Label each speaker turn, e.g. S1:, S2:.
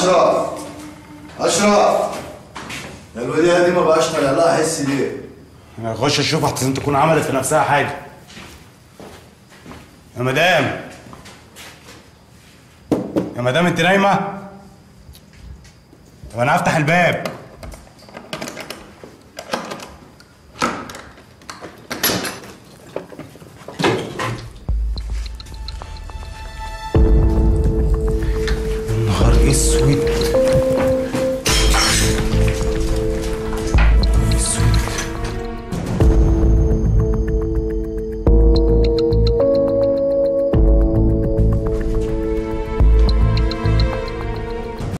S1: اشرف اشرف الولية دي ما بقاش طالع لها حس ليه؟
S2: انا اخش اشوف احسن تكون عملت في نفسها حاجه يا مدام يا مدام انت نايمه طب انا هفتح الباب